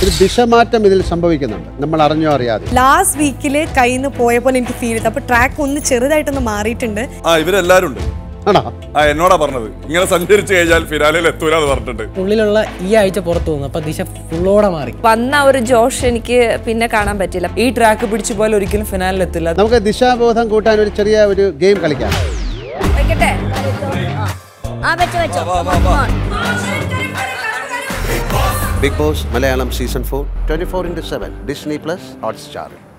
ഒരു ദിശമാറ്റം ഇതിൽ സംഭവിക്കുന്നുണ്ട് നമ്മൾ അറിഞ്ഞോ അറിയാതെ ലാസ്റ്റ് വീക്കിൽ കയ്യിൽ നിന്ന് പോയ പോലെ എനിക്ക് ഫീൽ ചെയ്തു അപ്പോൾ ട്രാക്ക് ഒന്ന് ചെറുതായിട്ടൊന്ന് മാറിയിട്ടുണ്ട് ആ ഇവരെല്ലാരും ഉണ്ട് ആണോ ആ എന്നോടാ പറഞ്ഞത് ഇങ്ങനെ സഞ്ചരിച്ചു കഴിഞ്ഞാൽ ഫിനാലയിൽ എത്തൂലെന്ന് പറഞ്ഞിട്ടുണ്ട് ഉള്ളിലുള്ള ഈ ആഴ്ച പുറത്തു പോകുന്നു അപ്പൊ ദിശ ഫുള്ളോടെ മാറി വന്ന ഒരു ജോഷ് എനിക്ക് പിന്നെ കാണാൻ പറ്റില്ല ഈ ട്രാക്ക് പിടിച്ചു പോയാൽ ഒരിക്കലും ഫിനാലിൽ എത്തില്ല നമുക്ക് ദിശാബോധം കൂട്ടാൻ ഒരു ചെറിയ ഒരു ഗെയിം കളിക്കാം വെക്കട്ടെ ആ വെച്ചോ വെച്ചോ Big Boss Malayalam season four twenty four into seven Disney plus hot star